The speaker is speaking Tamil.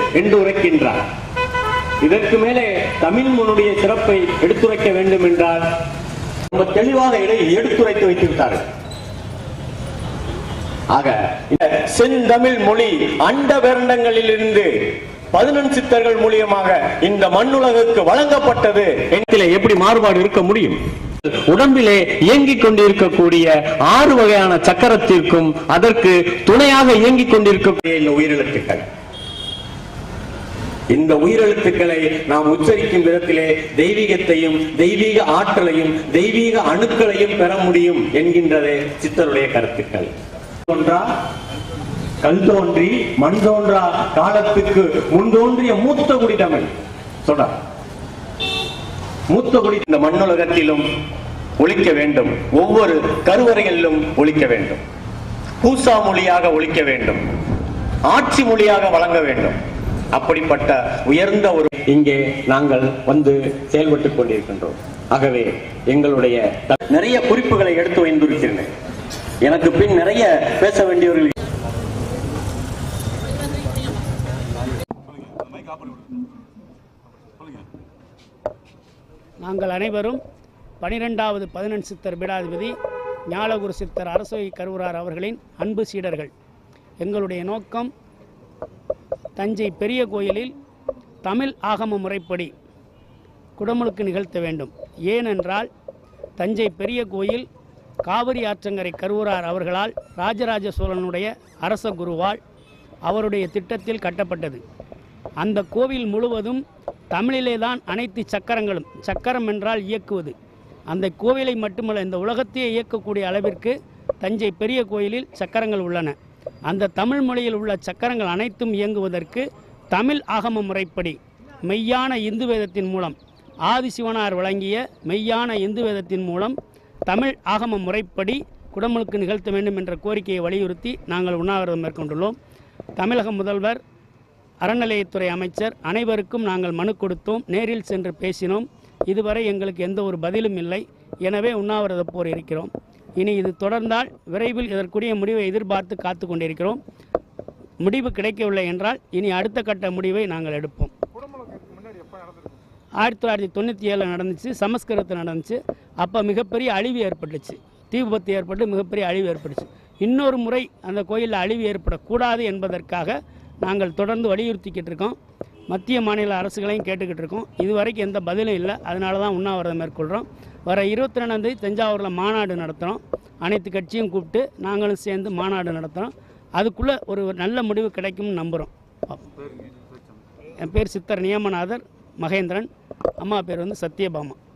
என்று உரைக்கின்றார் இதற்கு மேலே தமிழ் மொழியுடைய சிறப்பை எடுத்துரைக்க வேண்டும் என்றால் ரொம்ப தெளிவாக இடை எடுத்துரைத்து வைத்திருக்கிறார்கள் ஆக இந்த செந்தமிழ் மொழி அண்ட பேரண்டங்களிலிருந்து பதினெண் சித்தர்கள் மூலியமாக இந்த மண்ணுலகுக்கு வழங்கப்பட்டது எண்ணிலே எப்படி மாறுபாடு இருக்க முடியும் உடம்பிலே இயங்கிக் கொண்டிருக்கக்கூடிய ஆறு வகையான சக்கரத்திற்கும் அதற்கு துணையாக இயங்கிக் கொண்டிருக்கக்கூடிய இந்த உயிரெழுத்துக்கள் இந்த உயிரெழுத்துக்களை நாம் உச்சரிக்கும் விதத்திலே தெய்வீகத்தையும் தெய்வீக ஆற்றலையும் தெய்வீக அணுக்களையும் பெற முடியும் என்கின்றதே சித்தருடைய கருத்துக்கள் தோன்றா கல் தோன்றி மண் தோன்றா காலத்துக்கு முன் தோன்றிய மூத்த குடி தமிழ் சொல்றார் மூத்த குடி இந்த மண்ணுலகத்திலும் ஒழிக்க வேண்டும் ஒவ்வொரு கருவறைகளிலும் ஒழிக்க வேண்டும் பூசா மொழியாக ஒழிக்க வேண்டும் ஆட்சி மொழியாக வழங்க வேண்டும் அப்படிப்பட்ட உயர்ந்த ஒரு இங்கே நாங்கள் வந்து செயல்பட்டுக் கொண்டிருக்கின்றோம் ஆகவே எங்களுடைய த- நிறைய குறிப்புகளை எடுத்து வைத்திருக்கிறேன் எனக்கு பின் நிறைய பேச வேண்டியவர்கள் நாங்கள் அனைவரும் பனிரெண்டாவது பதினெண் சித்தர் பீடாதிபதி ஞாலகுரு சித்தர் அரசவை கருவூரார் அவர்களின் அன்பு சீடர்கள் எங்களுடைய நோக்கம் தஞ்சை பெரிய கோயிலில் தமிழ் ஆகம முறைப்படி குடமுழுக்கு நிகழ்த்த வேண்டும் ஏனென்றால் தஞ்சை பெரிய கோயில் காவிரி ஆற்றங்கரை கருவூரார் அவர்களால் ராஜராஜ சோழனுடைய அரச குருவால் அவருடைய திட்டத்தில் கட்டப்பட்டது அந்த கோவில் முழுவதும் தமிழிலே தான் அனைத்து சக்கரங்களும் சக்கரம் என்றால் இயக்குவது அந்த கோவிலை மட்டுமல்ல இந்த உலகத்தையே இயக்கக்கூடிய அளவிற்கு தஞ்சை பெரிய கோயிலில் சக்கரங்கள் உள்ளன அந்த தமிழ் மொழியில் உள்ள சக்கரங்கள் அனைத்தும் இயங்குவதற்கு தமிழ் ஆகம முறைப்படி மெய்யான இந்து வேதத்தின் மூலம் ஆதிசிவனார் வழங்கிய மெய்யான இந்து வேதத்தின் மூலம் தமிழ் ஆகம முறைப்படி குடமுழுக்கு நிகழ்த்த வேண்டும் என்ற கோரிக்கையை வலியுறுத்தி நாங்கள் உண்ணாவிரதம் மேற்கொண்டுள்ளோம் தமிழக முதல்வர் அறநிலையத்துறை அமைச்சர் அனைவருக்கும் நாங்கள் மனு கொடுத்தோம் நேரில் சென்று பேசினோம் இதுவரை எங்களுக்கு எந்த ஒரு பதிலும் இல்லை எனவே உண்ணாவிரத போர் இருக்கிறோம் இனி இது தொடர்ந்தால் விரைவில் இதற்குரிய முடிவை எதிர்பார்த்து காத்து கொண்டிருக்கிறோம் முடிவு கிடைக்கவில்லை என்றால் இனி அடுத்த கட்ட முடிவை நாங்கள் எடுப்போம் ஆயிரத்தி தொள்ளாயிரத்தி தொண்ணூற்றி ஏழில் நடந்துச்சு சமஸ்கிருதத்தில் நடந்துச்சு அப்போ மிகப்பெரிய அழிவு ஏற்பட்டுச்சு தீ விபத்து ஏற்பட்டு மிகப்பெரிய அழிவு ஏற்பட்டுச்சு இன்னொரு முறை அந்த கோயிலில் அழிவு ஏற்படக்கூடாது என்பதற்காக நாங்கள் தொடர்ந்து வலியுறுத்திக்கிட்டு இருக்கோம் மத்திய மாநில அரசுகளையும் கேட்டுக்கிட்டு இருக்கோம் இதுவரைக்கும் எந்த பதிலும் இல்லை அதனால தான் உண்ணாவிரதம் மேற்கொள்கிறோம் வர இருபத்தி ரெண்டாந்தேதி தஞ்சாவூரில் மாநாடு நடத்துகிறோம் அனைத்து கட்சியும் கூப்பிட்டு நாங்களும் சேர்ந்து மாநாடு நடத்துகிறோம் அதுக்குள்ளே ஒரு நல்ல முடிவு கிடைக்கும்னு நம்புகிறோம் என் பேர் சித்தர் நியமநாதர் மகேந்திரன் அம்மா பேர் வந்து சத்யபாமா